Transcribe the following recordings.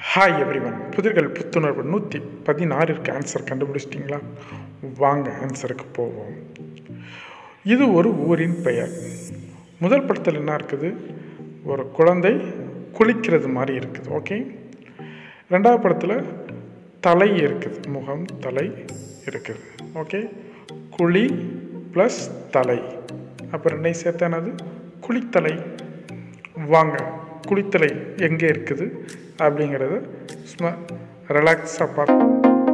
hi everyone புதிர்கள் புத்துணர்வு நூற்றி பதினாறிற்கு answer கண்டுபிடிச்சிட்டிங்களா வாங்க ஆன்சருக்கு போவோம் இது ஒரு ஊரின் பெயர் முதல் படத்தில் என்ன இருக்குது ஒரு குழந்தை குளிக்கிறது மாதிரி இருக்குது ஓகே ரெண்டாவது படத்தில் தலை இருக்குது முகம் தலை இருக்குது ஓகே குழி ப்ளஸ் தலை அப்போ ரெண்டையும் சேர்த்தா என்னது குளித்தலை வாங்க குளித்தலை எங்கே இருக்குது அப்படிங்கிறத சும்மா ரிலாக்ஸாக பார்த்து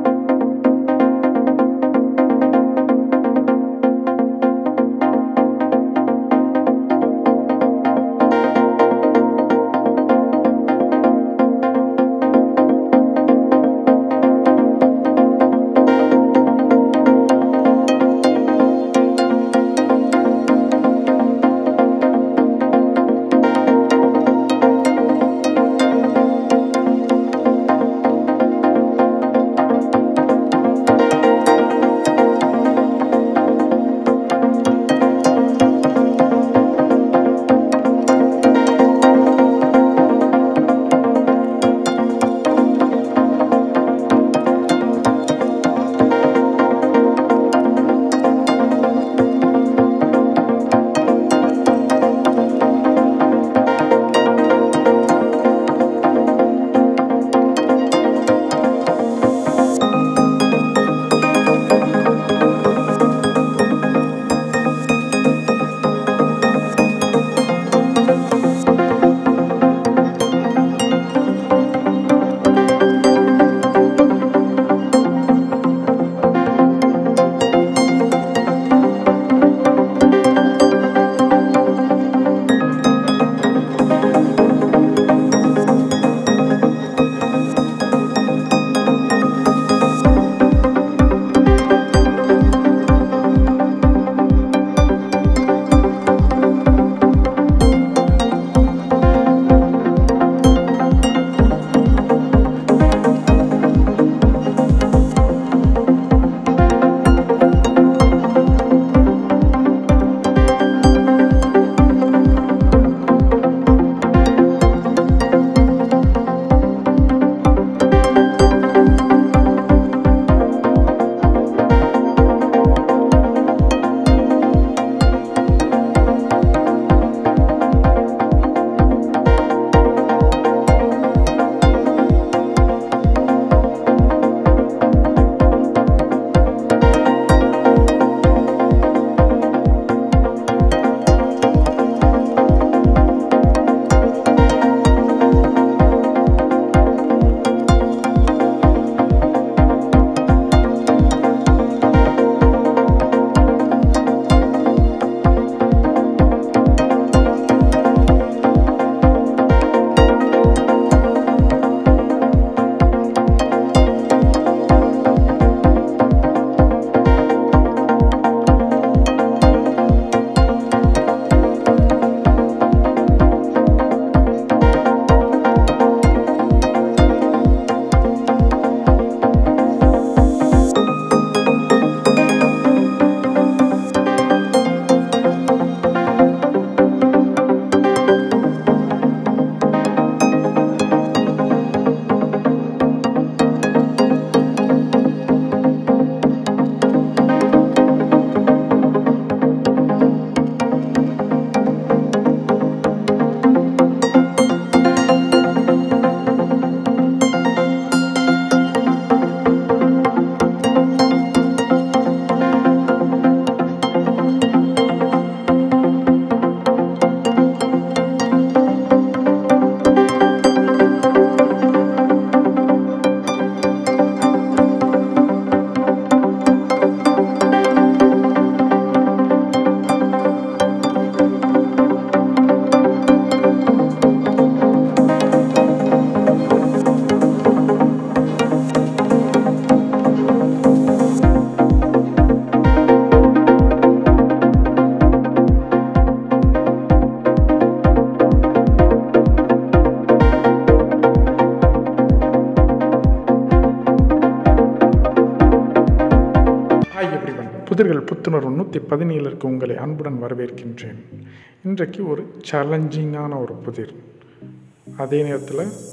ஹாய் எவ்ரிவன் புதிர்கள் புத்துணர்வு நூற்றி பதினேழுக்கு உங்களை அன்புடன் வரவேற்கின்றேன் இன்றைக்கு ஒரு சேலஞ்சிங்கான ஒரு புதிர் அதே நேரத்தில்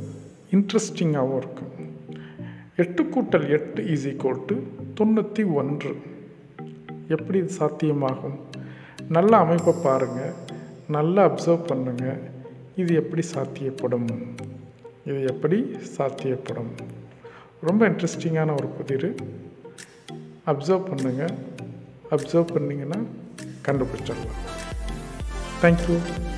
இன்ட்ரெஸ்டிங்காகவும் இருக்கும் எட்டு கூட்டல் எட்டு இஸ் ஈக்குவல் டு தொண்ணூற்றி ஒன்று எப்படி இது சாத்தியமாகும் நல்ல அமைப்பை பாருங்கள் நல்லா அப்சர்வ் பண்ணுங்கள் இது எப்படி சாத்தியப்படும் இது எப்படி சாத்தியப்படும் ரொம்ப இன்ட்ரெஸ்டிங்கான ஒரு புதிர் அப்சர்வ் பண்ணுங்கள் அப்சர்வ் பண்ணிங்கன்னா கண்டுபிடிச்சிடலாம் தேங்க்யூ